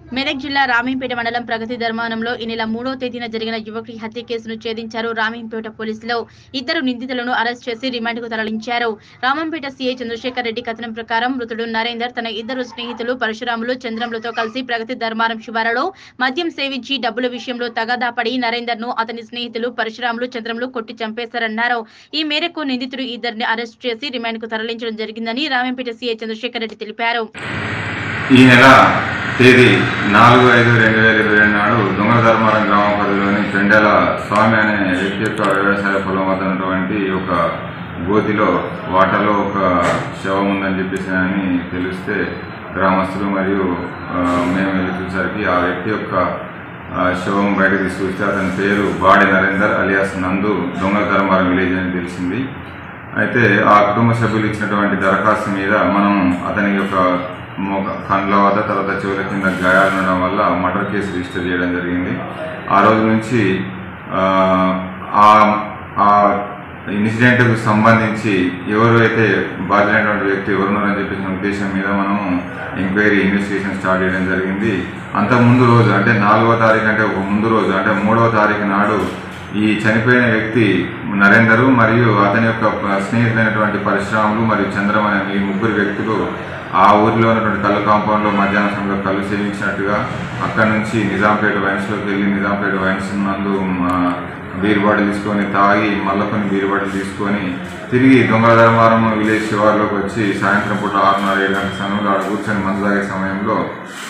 మెదక్ జిల్లా రామీంపేట మండలం ప్రగతి ధర్మానంలో ఈ నెల మూడో తేదీన జరిగిన యువకుడి హత్య కేసును ఛేదించారు రామీంపేట పోలీసులు ఇద్దరు నిందితులను అరెస్ట్ చేసి రిమాండ్కు తరలించారు రామంపేట సీఐ చంద్రశేఖర్ రెడ్డి కథనం ప్రకారం మృతుడు నరేందర్ తన ఇద్దరు స్నేహితులు పరశురాములు చంద్రములతో కలిసి ప్రగతి ధర్మారం శివారులో మద్యం సేవించి డబ్బుల విషయంలో తగాదా పడి నరేందర్ ను అతని స్నేహితులు పరశురాములు చంద్రములు కొట్టి చంపేశారన్నారు ఈ మేరకు నిందితుడు ఇద్దరిని అరెస్ట్ చేసి రిమాండ్కు తరలించడం జరిగిందని రామంపేట సీఐ చంద్రశేఖర్ రెడ్డి తెలిపారు ఈ నెల తేదీ నాలుగు ఐదు రెండు వేల ఇరవై రెండు నాడు దొంగల ధర్మారం గ్రామ పరిధిలోని పెండెల స్వామి అనే వ్యక్తి యొక్క వ్యవసాయ పొలం వద్ద ఉన్నటువంటి ఒక గోతిలో వాటలో ఒక శవం ఉందని చెప్పేసి అని తెలిస్తే గ్రామస్తులు మరియు ఆ, మేము వెళ్ళి చూసరికి ఆ వ్యక్తి యొక్క ఆ, శవం బయటకు తీసుకొస్తే అతని పేరు బాడి నరేందర్ అలియాస్ నందు దొంగల ధర్మారం విలేజ్ అని తెలిసింది అయితే ఆ కుటుంబ సభ్యులు ఇచ్చినటువంటి దరఖాస్తు మీద మనం అతని యొక్క మొగ కండ్ల వద్ద తర్వాత చెవుల కింద గాయాలు ఉండడం వల్ల మర్డర్ కేసు రిజిస్టర్ చేయడం జరిగింది ఆ రోజు నుంచి ఆ, ఆ ఆ ఇన్సిడెంట్కు సంబంధించి ఎవరు అయితే బాధ్యులైనటువంటి వ్యక్తి ఎవరున్నారని చెప్పేసిన ఉద్దేశం మీద మనం ఎంక్వైరీ ఇన్వెస్టిగేషన్ స్టార్ట్ చేయడం జరిగింది అంత ముందు రోజు అంటే నాలుగో తారీఖు అంటే ఒక ముందు రోజు అంటే మూడవ తారీఖు నాడు ఈ చనిపోయిన వ్యక్తి నరేందరు మరియు అతని యొక్క ప- స్నేహితులైనటువంటి పరశురాములు మరియు చంద్రం అనే ఈ ముగ్గురు వ్యక్తులు ఆ ఊరిలో ఉన్నటువంటి కళ్ళు కాంపౌండ్లో మధ్యాహ్నం సమయంలో కళ్ళు సేవించినట్టుగా అక్కడి నుంచి నిజాంపేట వైన్స్లోకి వెళ్ళి నిజాంపేట వైన్స్ నందు ఆ, బీర్ బాటిల్ తీసుకొని తాగి మళ్ళీ కొన్ని బీర్ బాటిల్ తీసుకొని తిరిగి దొంగల ధర్మారం విలేజ్ శివార్లోకి వచ్చి సాయంత్రం పూట ఆరున్నర ఏడు గంటల సమయంలో ఆడ కూర్చొని మందు తాగే సమయంలో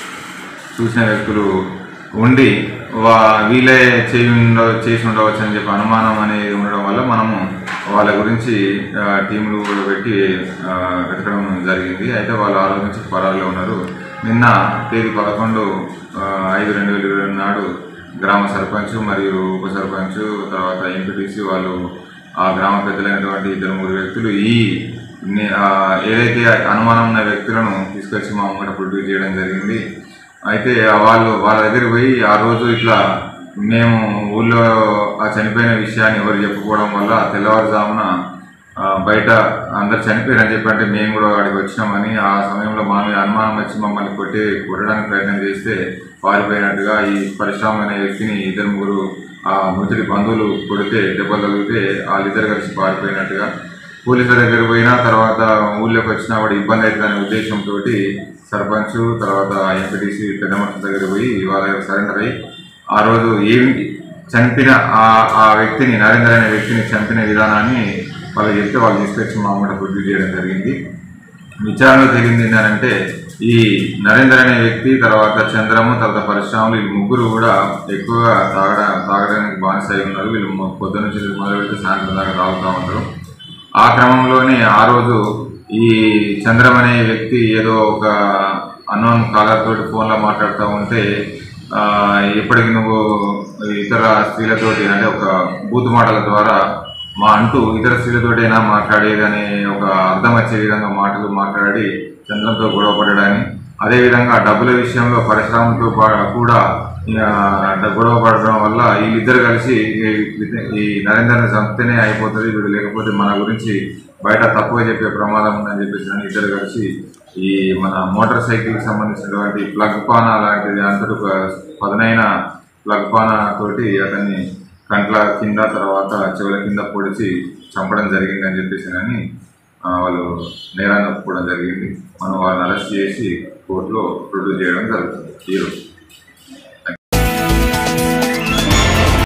చూసిన వ్యక్తులు ఉండి వా వీళ్ళే చేయి ఉండ చేసి ఉండవచ్చు అని చెప్పి అనుమానం అనేది ఉండడం వల్ల మనము వాళ్ళ గురించి ఆ, టీములు కూడా పెట్టి ఆ, వెతకడం జరిగింది అయితే వాళ్ళు ఆ రోజు నుంచి పరారులో ఉన్నారు నిన్న తేదీ పదకొండు ఆ, ఐదు రెండు వేల ఇరవై రెండు నాడు గ్రామ సర్పంచ్ మరియు ఉప సర్పంచ్ తర్వాత ఎంపీటీసీ వాళ్ళు ఆ గ్రామ పెద్దలైనటువంటి ఇద్దరు ముగ్గురు వ్యక్తులు ఈ ని- ఆ, ఏదైతే అనుమానం ఉన్న వ్యక్తులను తీసుకొచ్చి మా ముంగట ప్రొడ్యూస్ చేయడం జరిగింది అయితే వాళ్ళు వాళ్ళ దగ్గరికి పోయి ఆ రోజు ఇట్లా మేము ఊళ్ళో ఆ చనిపోయిన విషయాన్ని ఎవరు చెప్పుకోవడం వల్ల తెల్లవారుజామున ఆ, బయట అందరు చనిపోయారని చెప్పి అంటే మేము కూడా వాడికి వచ్చినామని ఆ సమయంలో మా మీద అనుమానం వచ్చి మమ్మల్ని కొట్టి కొట్టడానికి ప్రయత్నం చేస్తే పారిపోయినట్టుగా ఈ పరిశ్రమ అనే వ్యక్తిని ఇద్దరు ముగ్గురు ఆ మృతుడి బంధువులు కొడితే దెబ్బలు తగిలితే వాళ్ళిద్దరు కలిసి పారిపోయినట్టుగా పోలీసుల దగ్గర పోయినా తర్వాత ఊళ్ళోకి వచ్చినా వాడు ఇబ్బంది అవుతుందనే ఉద్దేశంతో సర్పంచ్ తర్వాత ఎంపీటీసీ పెద్ద మనుషుల దగ్గర పోయి వాళ్ళ దగ్గర సరెండర్ అయ్యి ఆ రోజు ఏమి చంపిన ఆ ఆ వ్యక్తిని నరేంద్ర అనే వ్యక్తిని చంపిన విధానాన్ని వాళ్ళు చెప్తే వాళ్ళు తీసుకొచ్చి మా అమ్మట ప్రొడ్యూస్ చేయడం జరిగింది విచారణలో తేలింది ఏంటంటే ఈ నరేందర్ అనే వ్యక్తి తర్వాత చంద్రము తర్వాత పరిశ్రమలు వీళ్ళు ముగ్గురు కూడా ఎక్కువగా తాగడ తాగడానికి బానిస అయి ఉన్నారు వీళ్ళు మొ- పొద్దున్న నుంచి మొదలు పెడితే సాయంత్రం దాకా తాగుతూ ఉంటారు ఆ క్రమంలోనే ఆ రోజు ఈ చంద్రం అనే వ్యక్తి ఏదో ఒక అన్నోన్ కాలర్ తోటి ఫోన్లో మాట్లాడుతూ ఉంటే ఆ, ఎప్పటికి నువ్వు ఇతర స్త్రీలతోటి అంటే ఒక బూతు మాటల ద్వారా మా అంటూ ఇతర స్త్రీలతోటైనా మాట్లాడేది అనే ఒక అర్థం వచ్చే విధంగా మాటలు మాట్లాడి చంద్రంతో గొడవ పడడాన్ని అదేవిధంగా డబ్బుల విషయంలో పరిశ్రమలతో పా- కూడా ఆ, గొడవ పడడం వల్ల వీళ్ళిద్దరు కలిసి ఈ- ఈ నరేందర్ని చంపితేనే అయిపోతుంది వీడు లేకపోతే మన గురించి బయట తక్కువ చెప్పే ప్రమాదం ఉందని చెప్పేసి అని ఇద్దరు కలిసి ఈ మన మోటార్ సైకిల్కి సంబంధించినటువంటి ప్లగ్ పాన లాంటిది అంతటి ఒక పదునైన ప్లగ్ పాన తోటి అతన్ని కంట్ల కింద తర్వాత చెవుల కింద పొడిచి చంపడం జరిగింది అని చెప్పేసి అని ఆ, వాళ్ళు నేరాన్ని ఒప్పుకోవడం జరిగింది మనం వాళ్ళని అరెస్ట్ చేసి కోర్టులో ప్రొడ్యూస్ చేయడం జరుగుతుంది ఈరోజు